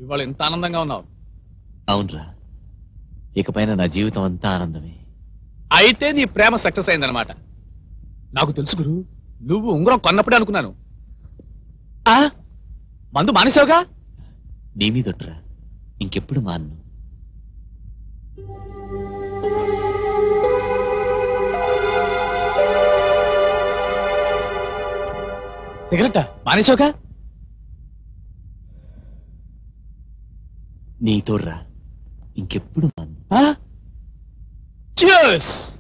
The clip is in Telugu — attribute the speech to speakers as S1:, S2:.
S1: ఇవాళ ఇంత ఆనందంగా ఉన్నావు
S2: అవునరా ఇకపైన నా జీవితం అంతా ఆనందమే
S1: అయితే నీ ప్రేమ సక్సెస్ అయిందనమాట నాకు తెలుసు గురు నువ్వు ఉంగరం కొన్నప్పుడే అనుకున్నాను ఆ మందు మానేసావుగా
S2: నీ మీదొట్రా ఇంకెప్పుడు మాన్ను
S1: సిగరెట్టా మానేసావుగా
S2: నీ తోడ్రా ఇంకెప్పుడు మాన్ను
S1: ఆ? Cheers!